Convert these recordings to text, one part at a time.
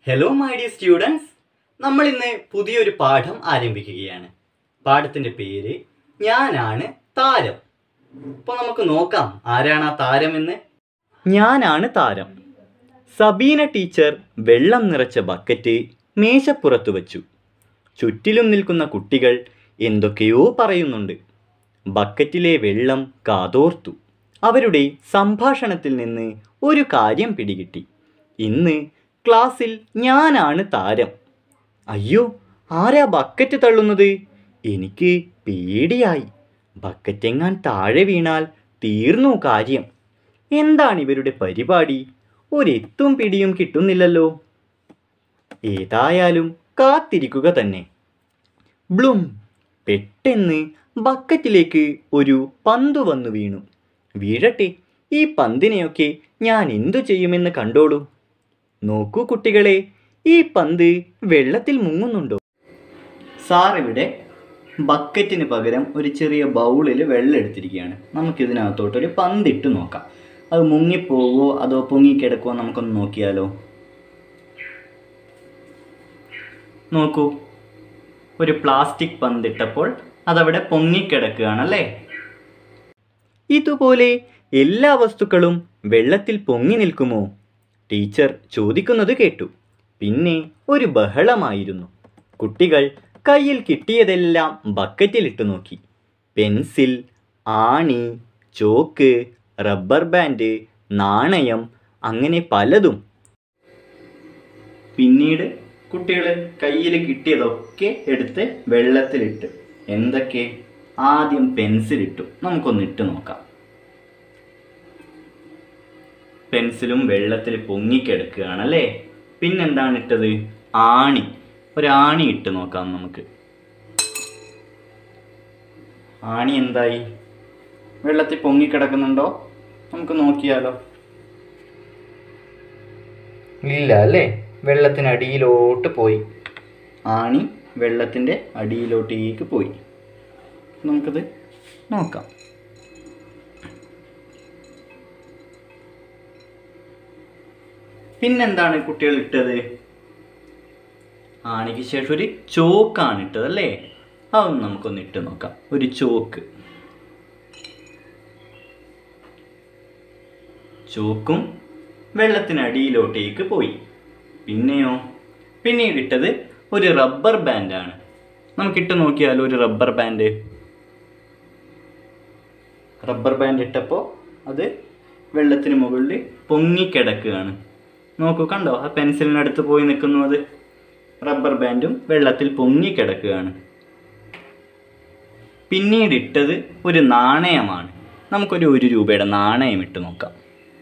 hello my dear students നമ്മൾ ഇന്ന് പുതിയൊരു പാഠം ആരംഭിക്കുകയാണ് പാഠത്തിൻ്റെ പേര് ഞാനാണ് താരം അപ്പോൾ നമുക്ക് നോക്കാം ആരാണ് ആ താരം എന്ന് ഞാനാണ് താരം സബീന ടീച്ചർ വെള്ളം നിറച്ച ബക്കറ്റ് മേശപ്പുറത്ത് വച്ചു ചുറ്റിലും നിൽക്കുന്ന കുട്ടികൾ എന്തൊക്കെയോ പറയുന്നുണ്ട് ബക്കറ്റിലെ വെള്ളം കാതോർത്തു അവരുടെ സംഭാഷണത്തിൽ നിന്ന് ഒരു കാര്യം പിടികിട്ടി ഇന്ന് ക്ലാസ്സിൽ ഞാനാണ് താരം അയ്യോ ആരാ ബക്കറ്റ് തള്ളുന്നത് എനിക്ക് പേടിയായി ബക്കറ്റെങ്ങാൻ താഴെ വീണാൽ തീർന്നു കാര്യം എന്താണ് ഇവരുടെ പരിപാടി ഒരെത്തും പിടിയും കിട്ടുന്നില്ലല്ലോ ഏതായാലും കാത്തിരിക്കുക തന്നെ ബ്ലും പെട്ടെന്ന് ബക്കറ്റിലേക്ക് ഒരു പന്ത് വന്നു വീണു വീഴട്ടെ ഈ പന്തിനെയൊക്കെ ഞാൻ എന്തു ചെയ്യുമെന്ന് കണ്ടോളൂ നോക്കൂ കുട്ടികളെ ഈ പന്ത് വെള്ളത്തിൽ മുങ്ങുന്നുണ്ടോ സാർ ഇവിടെ ബക്കറ്റിന് പകരം ഒരു ചെറിയ ബൗളിൽ വെള്ളം എടുത്തിരിക്കുകയാണ് നമുക്കിതിനകത്തോട്ടൊരു പന്തിട്ട് നോക്കാം അത് മുങ്ങിപ്പോവോ അതോ പൊങ്ങിക്കിടക്കുമോ നമുക്കൊന്ന് നോക്കിയാലോ നോക്കൂ ഒരു പ്ലാസ്റ്റിക് പന്തിട്ടപ്പോൾ അതവിടെ പൊങ്ങിക്കിടക്കുകയാണല്ലേ ഇതുപോലെ എല്ലാ വസ്തുക്കളും വെള്ളത്തിൽ പൊങ്ങി നിൽക്കുമോ ടീച്ചർ ചോദിക്കുന്നത് കേട്ടു പിന്നെ ഒരു ബഹളമായിരുന്നു കുട്ടികൾ കയ്യിൽ കിട്ടിയതെല്ലാം ബക്കറ്റിലിട്ട് നോക്കി പെൻസിൽ ആണി ചോക്ക് റബ്ബർ ബാൻഡ് നാണയം അങ്ങനെ പലതും പിന്നീട് കുട്ടികൾ കയ്യിൽ കിട്ടിയതൊക്കെ എടുത്ത് വെള്ളത്തിലിട്ട് എന്തൊക്കെ ആദ്യം പെൻസിലിട്ടു നമുക്കൊന്ന് ഇട്ട് നോക്കാം പെൻസിലും വെള്ളത്തിൽ പൊങ്ങിക്കിടക്കുകയാണല്ലേ പിന്നെന്താണ് ഇട്ടത് ആണി ഒരാണി ഇട്ട് നോക്കാം നമുക്ക് ആണി എന്തായി വെള്ളത്തിൽ പൊങ്ങിക്കിടക്കുന്നുണ്ടോ നമുക്ക് നോക്കിയാലോ ഇല്ല അല്ലേ വെള്ളത്തിനടിയിലോട്ട് പോയി ആണി വെള്ളത്തിൻ്റെ അടിയിലോട്ടേക്ക് പോയി നമുക്കത് നോക്കാം പിന്നെന്താണ് കുട്ടികൾ ഇട്ടത് ആണിക്ക് ശേഷം ഒരു ചോക്കാണ് ഇട്ടത് അല്ലേ അതൊന്ന് നമുക്കൊന്ന് ഇട്ട് നോക്കാം ഒരു ചോക്ക് ചോക്കും വെള്ളത്തിനടിയിലോട്ടേക്ക് പോയി പിന്നെയോ പിന്നീട് ഇട്ടത് ഒരു റബ്ബർ ബാൻഡാണ് നമുക്കിട്ട് നോക്കിയാലോ ഒരു റബ്ബർ ബാൻഡ് റബ്ബർ ബാൻഡ് ഇട്ടപ്പോൾ അത് വെള്ളത്തിന് മുകളിൽ പൊങ്ങിക്കിടക്കുകയാണ് നോക്കൂ കണ്ടോ ആ പെൻസിലിനടുത്ത് പോയി നിൽക്കുന്നു അത് റബ്ബർ ബാൻഡും വെള്ളത്തിൽ പൊങ്ങിക്കിടക്കുകയാണ് പിന്നീട് ഇട്ടത് ഒരു നാണയമാണ് നമുക്കൊരു ഒരു രൂപയുടെ നാണയം ഇട്ട് നോക്കാം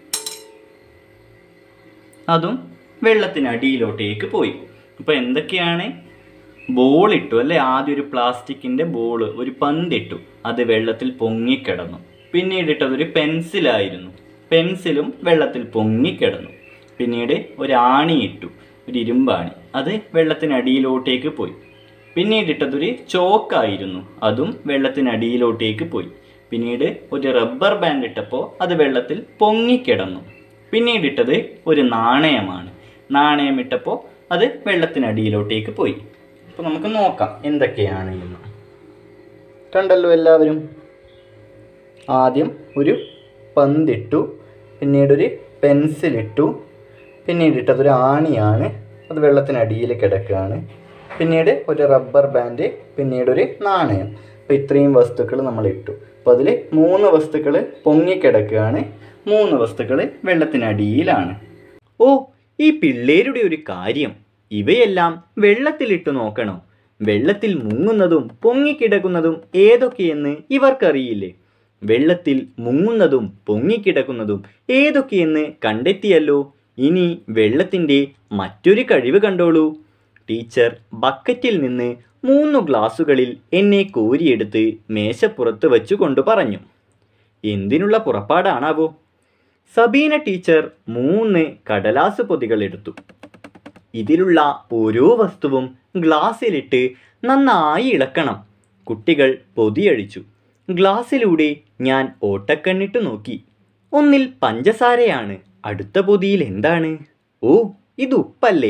അതും വെള്ളത്തിനടിയിലോട്ടേക്ക് പോയി അപ്പോൾ എന്തൊക്കെയാണ് ബോൾ ഇട്ടു അല്ലേ ആദ്യം ഒരു പ്ലാസ്റ്റിക്കിൻ്റെ ബോൾ ഒരു പന്തിട്ടു അത് വെള്ളത്തിൽ പൊങ്ങിക്കിടന്നു പിന്നീട് ഇട്ടത് ഒരു പെൻസിലായിരുന്നു പെൻസിലും വെള്ളത്തിൽ പൊങ്ങിക്കിടന്നു പിന്നീട് ഒരു ആണി ഇട്ടു ഒരു ഇരുമ്പാണി അത് വെള്ളത്തിനടിയിലോട്ടേക്ക് പോയി പിന്നീട് ഇട്ടതൊരു ചോക്കായിരുന്നു അതും വെള്ളത്തിനടിയിലോട്ടേക്ക് പോയി പിന്നീട് ഒരു റബ്ബർ ബാൻഡ് ഇട്ടപ്പോൾ അത് വെള്ളത്തിൽ പൊങ്ങിക്കിടന്നു പിന്നീട് ഇട്ടത് ഒരു നാണയമാണ് നാണയം ഇട്ടപ്പോൾ അത് വെള്ളത്തിനടിയിലോട്ടേക്ക് പോയി അപ്പോൾ നമുക്ക് നോക്കാം എന്തൊക്കെയാണ് എന്ന് കണ്ടല്ലോ എല്ലാവരും ആദ്യം ഒരു പന്തിട്ടു പിന്നീടൊരു പെൻസിലിട്ടു പിന്നീട് ഇട്ടതൊരു ആണിയാണ് അത് വെള്ളത്തിനടിയിൽ കിടക്കുകയാണ് പിന്നീട് ഒരു റബ്ബർ ബാൻഡ് പിന്നീട് ഒരു നാണയം അപ്പോൾ ഇത്രയും വസ്തുക്കൾ നമ്മൾ ഇട്ടു അപ്പോൾ അതിൽ മൂന്ന് വസ്തുക്കൾ പൊങ്ങിക്കിടക്കുകയാണ് മൂന്ന് വസ്തുക്കൾ വെള്ളത്തിനടിയിലാണ് ഓ ഈ പിള്ളേരുടെ ഒരു കാര്യം ഇവയെല്ലാം വെള്ളത്തിലിട്ട് നോക്കണോ വെള്ളത്തിൽ മുങ്ങുന്നതും പൊങ്ങിക്കിടക്കുന്നതും ഏതൊക്കെയെന്ന് ഇവർക്കറിയില്ലേ വെള്ളത്തിൽ മുങ്ങുന്നതും പൊങ്ങിക്കിടക്കുന്നതും ഏതൊക്കെയെന്ന് കണ്ടെത്തിയല്ലോ ഇനി വെള്ളത്തിൻ്റെ മറ്റൊരു കഴിവ് കണ്ടോളൂ ടീച്ചർ ബക്കറ്റിൽ നിന്ന് മൂന്ന് ഗ്ലാസുകളിൽ എന്നെ കോരിയെടുത്ത് മേശപ്പുറത്ത് വെച്ചു കൊണ്ട് പറഞ്ഞു എന്തിനുള്ള പുറപ്പാടാണാവോ സബീന ടീച്ചർ മൂന്ന് കടലാസ് പൊതികൾ എടുത്തു ഇതിലുള്ള ഓരോ വസ്തുവും ഗ്ലാസ്സിലിട്ട് നന്നായി ഇളക്കണം കുട്ടികൾ പൊതിയഴിച്ചു ഗ്ലാസ്സിലൂടെ ഞാൻ ഓട്ടക്കണ്ണിട്ട് നോക്കി ഒന്നിൽ പഞ്ചസാരയാണ് അടുത്ത പൊതിയിൽ എന്താണ് ഓ ഇത് ഉപ്പല്ലേ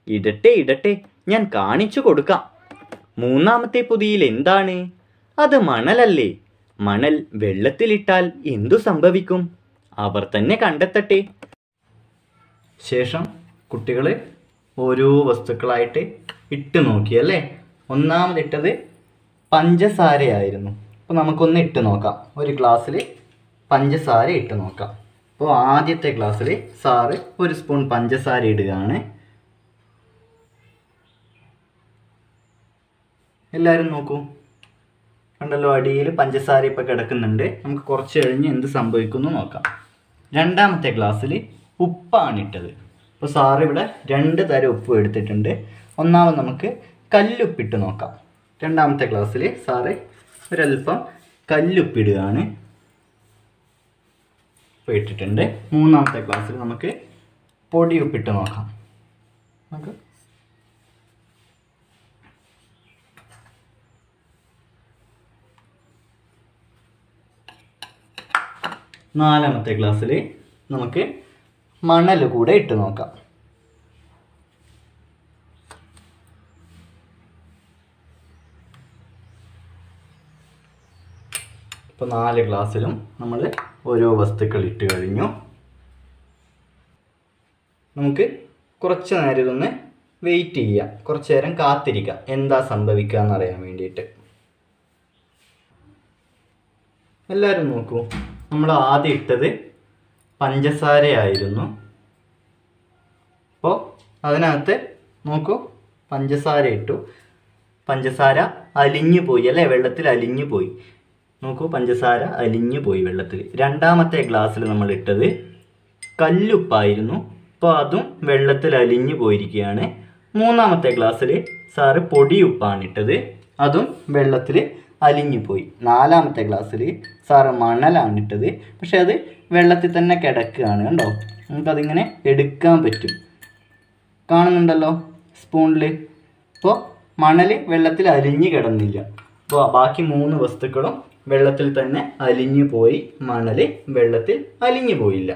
ഇടട്ടെ ഇടട്ടെ ഞാൻ കാണിച്ചു കൊടുക്കാം മൂന്നാമത്തെ പൊതിയിൽ എന്താണ് അത് മണലല്ലേ മണൽ വെള്ളത്തിലിട്ടാൽ എന്തു സംഭവിക്കും അവർ തന്നെ കണ്ടെത്തട്ടെ ശേഷം കുട്ടികൾ ഓരോ വസ്തുക്കളായിട്ട് ഇട്ട് നോക്കി അല്ലേ ഒന്നാമതിട്ടത് പഞ്ചസാരയായിരുന്നു അപ്പോൾ നമുക്കൊന്ന് ഇട്ട് നോക്കാം ഒരു ഗ്ലാസ്സിൽ പഞ്ചസാര ഇട്ട് നോക്കാം അപ്പോൾ ആദ്യത്തെ ഗ്ലാസ്സിൽ സാറ് ഒരു സ്പൂൺ പഞ്ചസാര ഇടുകയാണ് എല്ലാവരും നോക്കൂ കണ്ടല്ലോ അടിയിൽ പഞ്ചസാര ഇപ്പം കിടക്കുന്നുണ്ട് നമുക്ക് കുറച്ച് കഴിഞ്ഞ് എന്ത് സംഭവിക്കുന്നു നോക്കാം രണ്ടാമത്തെ ഗ്ലാസ്സിൽ ഉപ്പാണ് ഇട്ടത് അപ്പോൾ സാറ് ഇവിടെ രണ്ട് തരം ഉപ്പ് എടുത്തിട്ടുണ്ട് ഒന്നാമത് നമുക്ക് കല്ലുപ്പിട്ട് നോക്കാം രണ്ടാമത്തെ ഗ്ലാസ്സിൽ സാറ് ഒരല്പം കല്ലുപ്പിടുകയാണ് ഇപ്പോൾ ഇട്ടിട്ടുണ്ട് മൂന്നാമത്തെ ഗ്ലാസ്സിൽ നമുക്ക് പൊടി ഉപ്പിട്ട് നോക്കാം നമുക്ക് നാലാമത്തെ ഗ്ലാസ്സിൽ നമുക്ക് മണൽ കൂടെ ഇട്ട് നോക്കാം ഇപ്പോൾ നാല് ഗ്ലാസ്സിലും നമ്മൾ ഓരോ വസ്തുക്കൾ ഇട്ട് കഴിഞ്ഞു നമുക്ക് കുറച്ച് നേരം ഇതൊന്ന് വെയിറ്റ് ചെയ്യാം കുറച്ച് നേരം കാത്തിരിക്കാം എന്താ സംഭവിക്കുക എന്നറിയാൻ വേണ്ടിയിട്ട് എല്ലാവരും നോക്കൂ നമ്മൾ ആദ്യം ഇട്ടത് പഞ്ചസാരയായിരുന്നു അപ്പോൾ അതിനകത്ത് നോക്കൂ പഞ്ചസാര ഇട്ടു പഞ്ചസാര അലിഞ്ഞു പോയി അല്ലേ വെള്ളത്തിൽ അലിഞ്ഞു പോയി നോക്കൂ പഞ്ചസാര അലിഞ്ഞു പോയി വെള്ളത്തിൽ രണ്ടാമത്തെ ഗ്ലാസ്സിൽ നമ്മൾ ഇട്ടത് കല്ലുപ്പായിരുന്നു അപ്പോൾ അതും വെള്ളത്തിൽ അലിഞ്ഞു പോയിരിക്കുകയാണ് മൂന്നാമത്തെ ഗ്ലാസ്സിൽ സാറ് പൊടിയുപ്പാണ് ഇട്ടത് അതും വെള്ളത്തിൽ അലിഞ്ഞു പോയി നാലാമത്തെ ഗ്ലാസ്സിൽ സാറ് മണലാണ് ഇട്ടത് പക്ഷെ അത് വെള്ളത്തിൽ തന്നെ കിടക്കുകയാണ് കണ്ടോ നമുക്കതിങ്ങനെ എടുക്കാൻ പറ്റും കാണുന്നുണ്ടല്ലോ സ്പൂണിൽ അപ്പോൾ മണൽ വെള്ളത്തിൽ അലിഞ്ഞു കിടന്നില്ല അപ്പോൾ ബാക്കി മൂന്ന് വസ്തുക്കളും വെള്ളത്തിൽ തന്നെ അലിഞ്ഞു പോയി മണൽ വെള്ളത്തിൽ അലിഞ്ഞു പോയില്ല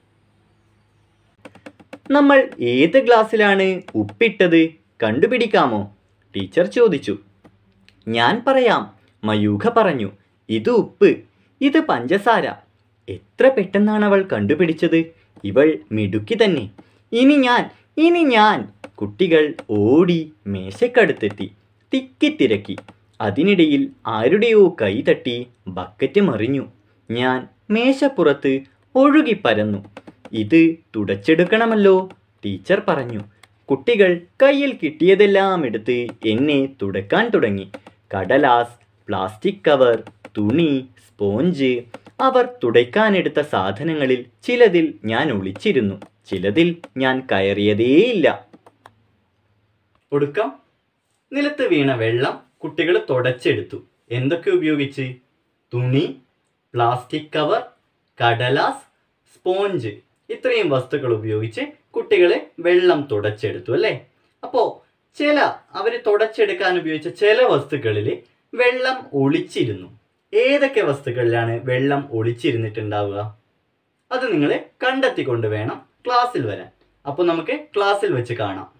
നമ്മൾ ഏത് ഗ്ലാസ്സിലാണ് ഉപ്പിട്ടത് കണ്ടുപിടിക്കാമോ ടീച്ചർ ചോദിച്ചു ഞാൻ പറയാം മയൂഖ പറഞ്ഞു ഇത് ഉപ്പ് ഇത് പഞ്ചസാര എത്ര പെട്ടെന്നാണ് അവൾ കണ്ടുപിടിച്ചത് ഇവൾ മിടുക്കി തന്നെ ഇനി ഞാൻ ഇനി ഞാൻ കുട്ടികൾ ഓടി മേശക്കടുത്തെത്തി തിക്കിത്തിരക്കി അതിനിടയിൽ ആരുടെയോ കൈ തട്ടി ബക്കറ്റ് മറിഞ്ഞു ഞാൻ മേശപ്പുറത്ത് ഒഴുകിപ്പരന്നു ഇത് തുടച്ചെടുക്കണമല്ലോ ടീച്ചർ പറഞ്ഞു കുട്ടികൾ കയ്യിൽ കിട്ടിയതെല്ലാം എടുത്ത് എന്നെ തുടക്കാൻ തുടങ്ങി കടലാസ് പ്ലാസ്റ്റിക് കവർ തുണി സ്പോഞ്ച് അവർ തുടയ്ക്കാനെടുത്ത സാധനങ്ങളിൽ ചിലതിൽ ഞാൻ ഒളിച്ചിരുന്നു ചിലതിൽ ഞാൻ കയറിയതേയില്ല ഒടുക്കം നിലത്ത് വീണ വെള്ളം കുട്ടികൾ തുടച്ചെടുത്തു എന്തൊക്കെ ഉപയോഗിച്ച് തുണി പ്ലാസ്റ്റിക് കവർ കടലാസ് സ്പോഞ്ച് ഇത്രയും വസ്തുക്കൾ ഉപയോഗിച്ച് കുട്ടികളെ വെള്ളം തുടച്ചെടുത്തു അല്ലേ അപ്പോൾ ചില അവർ തുടച്ചെടുക്കാൻ ഉപയോഗിച്ച ചില വസ്തുക്കളിൽ വെള്ളം ഒളിച്ചിരുന്നു ഏതൊക്കെ വസ്തുക്കളിലാണ് വെള്ളം ഒളിച്ചിരുന്നിട്ടുണ്ടാവുക അത് നിങ്ങൾ കണ്ടെത്തിക്കൊണ്ട് വേണം ക്ലാസ്സിൽ വരാൻ അപ്പോൾ നമുക്ക് ക്ലാസ്സിൽ വെച്ച് കാണാം